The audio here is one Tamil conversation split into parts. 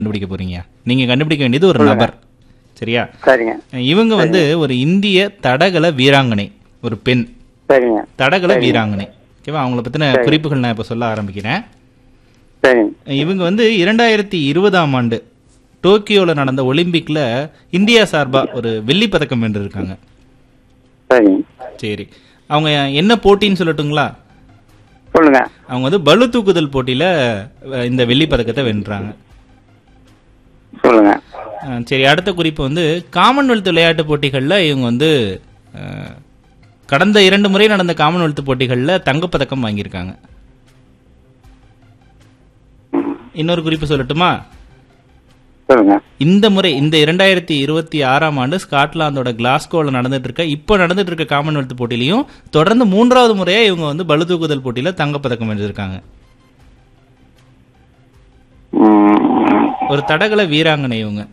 கண்டுபிடிக்க போறீங்க நீங்க கண்டுபிடிக்க வேண்டியது ஒரு நபர் சரியா சரிங்க இவங்க வந்து ஒரு இந்திய தடகள வீராங்கனை ஒரு பெண் சரிங்க தடகள வீராங்கனை ஓகேவா அவங்கள பத்தின குறிப்புகள் நான் இப்ப சொல்ல ஆரம்பிக்கிறேன் சரிங்க இவங்க வந்து இரண்டாயிரத்தி இருபதாம் ஆண்டு டோக்கியோல நடந்த ஒலிம்பிக்ல இந்தியா சார்பா ஒரு வெள்ளிப் பதக்கம் வென்றிருக்காங்க சரிங்க சரி அவங்க என்ன போட்டின்னு சொல்லட்டுங்களா சொல்லுங்க அவங்க வந்து பளு தூக்குதல் போட்டியில அஹ், இந்த வெள்ளிப் பதக்கத்தை வென்றாங்க சொல்லுங்க அஹ், சரி அடுத்த குறிப்பு வந்து காமன்வெல்த் விளையாட்டு போட்டிகள்ல இவங்க வந்து அஹ், கடந்த இரண்டு முறை நடந்த காமன்வெல்த் போட்டிகள்ல தங்கப்பதக்கம் வாங்கியிருக்காங்க இன்னொரு குறிப்பு சொல்லட்டுமா சொல்லுங்க இந்த முறை இந்த இரண்டாயிரத்தி இருபத்தி ஆறாம் ஆண்டு ஸ்காட்லாந்தோட கிளாஸ்கோவில் நடந்துட்டு இருக்க இப்போ நடந்துட்டு இருக்க காமன்வெல்த் போட்டியிலையும் தொடர்ந்து மூன்றாவது முறையா இவங்க வந்து பளு தூக்குதல் போட்டியில தங்கப்பதக்கம் வென்றிருக்காங்க ம், ஒரு தடகள வீராங்கனை இவங்க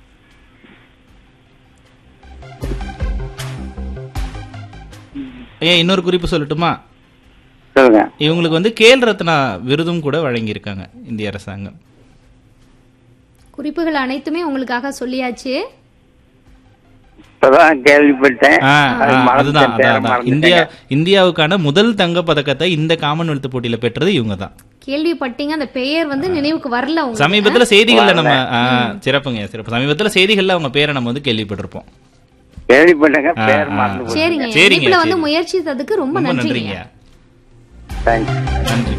ஏன் இன்னொரு குறிப்பு சொல்லட்டுமா சொல்லுங்க இவங்களுக்கு வந்து கேல் ரத்னா விருதும் கூட வழங்கியிருக்காங்க இந்திய அரசாங்கம் குறிப்புகள் அனைத்துமே உங்களுக்காக சொல்லியாச்சு இப்பதான் கேள்விப்பட்டேன் ஆ, அது ஆ, மறந்துட்டேன், அதுதான் பேரை அதான், அதான். மறந்துட்டேங்க. இந்தியா இந்தியாவுக்கான முதல் தங்க பதக்கத்தை இந்த காமன்வெல்த் போட்டியில பெற்றது இவங்க தான் கேள்விப்பட்டீங்க அந்த பெயர் வந்து நினைவுக்கு வரல உங்களுக்கு சமீபத்துல செய்திகள்ல நம்ம ஆ, சிறப்புங்க சிறப்பு சமீபத்துல செய்திகள்ல அவங்க பேரை நம்ம வந்து கேள்விப்பட்டிருப்போம் கேள்விப்பட்டேங்க ஆ, பேர் ஆ. மறந்து போச்சு. சரிங்க சரிங்க, இணைப்புல வந்து சரி. முயற்சித்ததுக்கு ரொம்ப ரொம்ப நன்றிங்க நன்றிங்க தேங்க்ஸ் நன்றி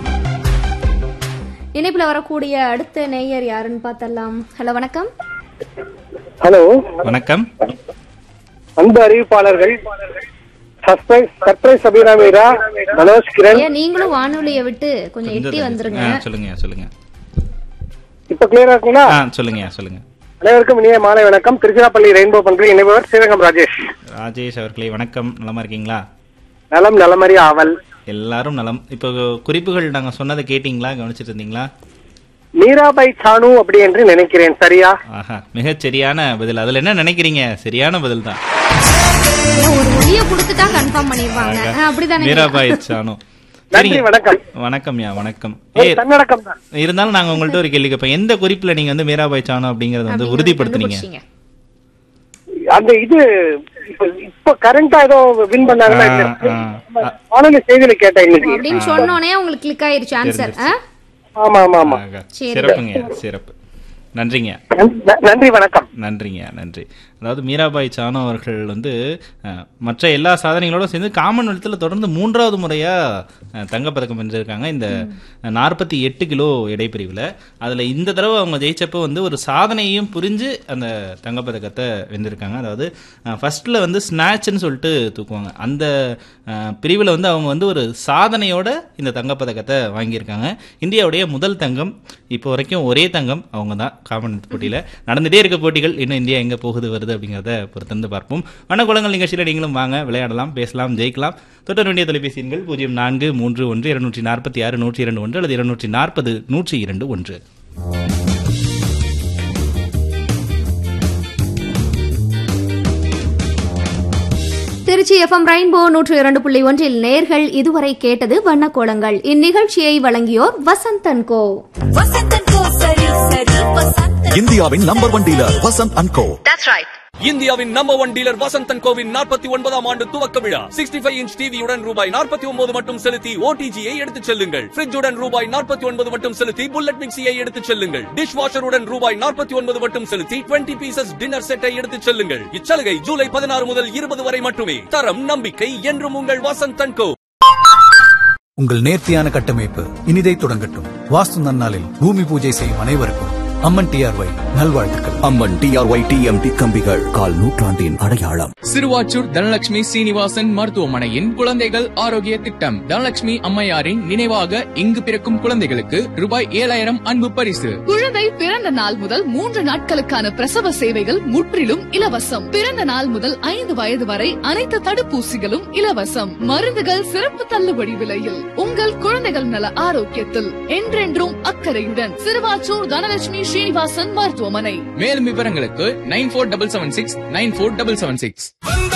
இணைப்புல வரக்கூடிய அடுத்த நேயர் யாருன்னு பார்த்தலாம் ஹலோ வணக்கம் ஹலோ வணக்கம் அன்பு அறிவிப்பாளர்கள் சர்ப்ரைஸ் சர்ப்ரைஸ் அபிராமிரா மனோஜ் கிரண் ஏன் நீங்களும் வானொலியை விட்டு கொஞ்சம் எட்டி வந்துருங்க ஆ, சொல்லுங்க சொல்லுங்க இப்ப கிளியரா இருக்குங்களா ஆ சொல்லுங்க சொல்லுங்க அனைவருக்கும் இனிய மாலை வணக்கம் திருச்சிராப்பள்ளி ரெயின்போ பண்பு இணைப்பவர் ஸ்ரீரங்கம் ராஜேஷ் ராஜேஷ் அவர்களே வணக்கம் நலமா இருக்கீங்களா நலம் நலமறி ஆவல் எல்லாரும் நலம் இப்போ குறிப்புகள் நாங்க சொன்னதை கேட்டீங்களா கவனிச்சிட்டு இருந்தீங்களா மீராபாய் சானு அப்படி என்று நினைக்கிறேன் சரியா ஆஹா மிகச் சரியான பதில் அதுல என்ன நினைக்கிறீங்க சரியான பதில் தான் ஒரு ஒளிய கொடுத்துட்டா கன்ஃபார்ம் பண்ணிருவாங்க ஆ, அப்படிதானே மீராபாய் சானு நன்றி சரிங்க வணக்கம் வணக்கம்யா வணக்கம் ஒரு ஏ தன்னடக்கம் தான் இருந்தாலும் நாங்க உங்கள்ட்ட ஒரு கேள்வி கேட்போம் எந்த குறிப்புல நீங்க வந்து மீராபாய் சானு அப்படிங்கறத வந்து உறுதிப்படுத்துனீங்க கண்டுபிடிச்சீங்க. அந்த இது இப்ப இப்ப கரண்டா ஏதோ வின் பண்ணாங்களா ஆ, இல்ல? ஆ, ஆ. வானொலி செய்தியில கேட்டேன் இன்னைக்கு அப்படின்னு சொன்னோனே உங்களுக்கு கிளிக் ஆயிருச்சு ஆன்சர் ஆமா ஆமா ஆமா ஆகா. சரி. சிறப்புங்க சிறப்பு நன்றிங்க நன்- நன்றி வணக்கம் நன்றிங்க நன்றி அதாவது மீராபாய் சானு அவர்கள் வந்து அஹ், மற்ற எல்லா சாதனைகளோட சேர்ந்து காமன்வெல்த்தில் தொடர்ந்து மூன்றாவது முறையாக தங்கப்பதக்கம் வென்றிருக்காங்க இந்த நாற்பத்தி எட்டு கிலோ இடைப்பிரிவில் அதில் இந்த தடவை அவங்க ஜெயிச்சப்போ வந்து ஒரு சாதனையும் புரிஞ்சு அந்த தங்கப்பதக்கத்தை வென்றிருக்காங்க அதாவது ஃபர்ஸ்ட்ல வந்து ஸ்நாட்ச்னு சொல்லிட்டு தூக்குவாங்க அந்த பிரிவில் வந்து அவங்க வந்து ஒரு சாதனையோட இந்த தங்கப்பதக்கத்தை வாங்கியிருக்காங்க இந்தியாவுடைய முதல் தங்கம் இப்போ வரைக்கும் ஒரே தங்கம் அவங்க தான் காமன்வெல்த் போட்டியில் நடந்துட்டே இருக்க போட்டிகள் இன்னும் இந்தியா எங்கே போகுது வருது அப்படிங்கிறத பொறுத்திருந்து பார்ப்போம் வனக்குளங்கள் நிகழ்ச்சியில் நீங்களும் வாங்க விளையாடலாம் பேசலாம் ஜெயிக்கலாம் தொடர வேண்டிய தொலைபேசி எண்கள் பூஜ்ஜியம் நான்கு மூன்று ஒன்று இருநூற்றி நாற்பத்தி ஆறு நூற்றி இரண்டு ஒன்று அல்லது இருநூற்றி நாற்பது நூற்றி இரண்டு ஒன்று திருச்சி எஃப்எம் ரெயின்போ நூற்று இரண்டு புள்ளி ஒன்றில் நேர்கள் இதுவரை கேட்டது வண்ணக்கோலங்கள் இந்நிகழ்ச்சியை வழங்கியோர் வசந்தன் கோ வசந்தன் கோ சரி சரி வசந்தன் இந்தியாவின் number one dealer Vasanth and co இந்தியாவின் நம்பர் ஒன் டீலர் வசந்தன் கோவின் நாற்பத்தி ஒன்பதாம் ஆண்டு துவக்க விழா சிக்ஸ்டி ஃபைவ் இன்ச் டிவியுடன் ரூபாய் நாற்பத்தி ஒன்பது மட்டும் செலுத்தி ஓடிஜியை எடுத்துச் செல்லுங்கள் ஃபிரிட்ஜுடன் ரூபாய் நாற்பத்தி ஒன்பது மட்டும் செலுத்தி புல்லட் மிக்சியை எடுத்துச் செல்லுங்கள் டிஷ் வாஷருடன் ரூபாய் நாற்பத்தி ஒன்பது மட்டும் செலுத்தி டுவெண்ட்டி பீசஸ் டின்னர் செட்டை எடுத்துச் செல்லுங்கள் இச்சலுகை ஜூலை பதினாறு முதல் இருபது வரை மட்டுமே தரம் நம்பிக்கை என்றும் உங்கள் வசந்தன் கோ உங்கள் நேர்த்தியான கட்டமைப்பு இனிதை தொடங்கட்டும் வாஸ்து நன்னாளில் பூமி பூஜை செய்யும் அனைவருக்கும் அம்மன் டிஆர்ஒய் நல்வாழ்த்துக்கள் அம்மன் டிஆர்ஒய் டிஎம்டி கம்பிகள் கால் நூற்றாண்டின் அடையாளம் சிறுவாச்சூர் தனலட்சுமி சீனிவாசன் மருத்துவமனையின் குழந்தைகள் ஆரோக்கிய திட்டம் தனலட்சுமி அம்மையாரின் நினைவாக இங்கு பிறக்கும் குழந்தைகளுக்கு ரூபாய் ஏழாயிரம் அன்பு பரிசு குழந்தை பிறந்த நாள் முதல் மூன்று நாட்களுக்கான பிரசவ சேவைகள் முற்றிலும் இலவசம் பிறந்த நாள் முதல் ஐந்து வயது வரை அனைத்து தடுப்பூசிகளும் இலவசம் மருந்துகள் சிறப்பு தள்ளுபடி விலையில் உங்கள் குழந்தைகள் நல ஆரோக்கியத்தில் என்றென்றும் அக்கறையுடன் சிறுவாச்சூர் தனலட்சுமி ஸ்ரீனிவாசன் மருத்துவமனை மேலும் விவரங்களுக்கு nine four double seven six nine four double seven six வந்த